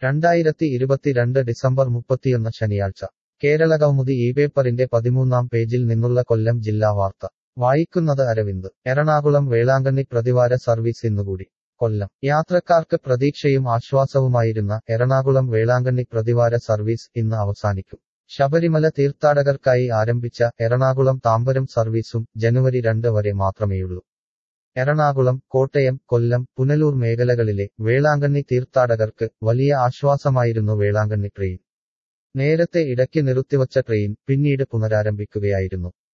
രണ്ടായിരത്തി ഇരുപത്തിരണ്ട് ഡിസംബർ മുപ്പത്തിയൊന്ന് ശനിയാഴ്ച കേരളകൗമുദി ഈ പേപ്പറിന്റെ പതിമൂന്നാം പേജിൽ നിന്നുള്ള കൊല്ലം ജില്ലാ വാർത്ത വായിക്കുന്നത് അരവിന്ദ് എറണാകുളം വേളാങ്കണ്ണി പ്രതിവാര സർവീസ് ഇന്നുകൂടി കൊല്ലം യാത്രക്കാർക്ക് പ്രതീക്ഷയും ആശ്വാസവുമായിരുന്ന എറണാകുളം വേളാങ്കണ്ണി പ്രതിവാര സർവീസ് ഇന്ന് അവസാനിക്കും ശബരിമല തീർത്ഥാടകർക്കായി ആരംഭിച്ച എറണാകുളം താമ്പരം സർവീസും ജനുവരി രണ്ട് വരെ മാത്രമേയുള്ളൂ എറണാകുളം കോട്ടയം കൊല്ലം പുനലൂർ മേഖലകളിലെ വേളാങ്കണ്ണി തീർത്ഥാടകർക്ക് വലിയ ആശ്വാസമായിരുന്നു വേളാങ്കണ്ണി ട്രെയിൻ നേരത്തെ ഇടയ്ക്ക് നിർത്തിവച്ച ട്രെയിൻ പിന്നീട് പുനരാരംഭിക്കുകയായിരുന്നു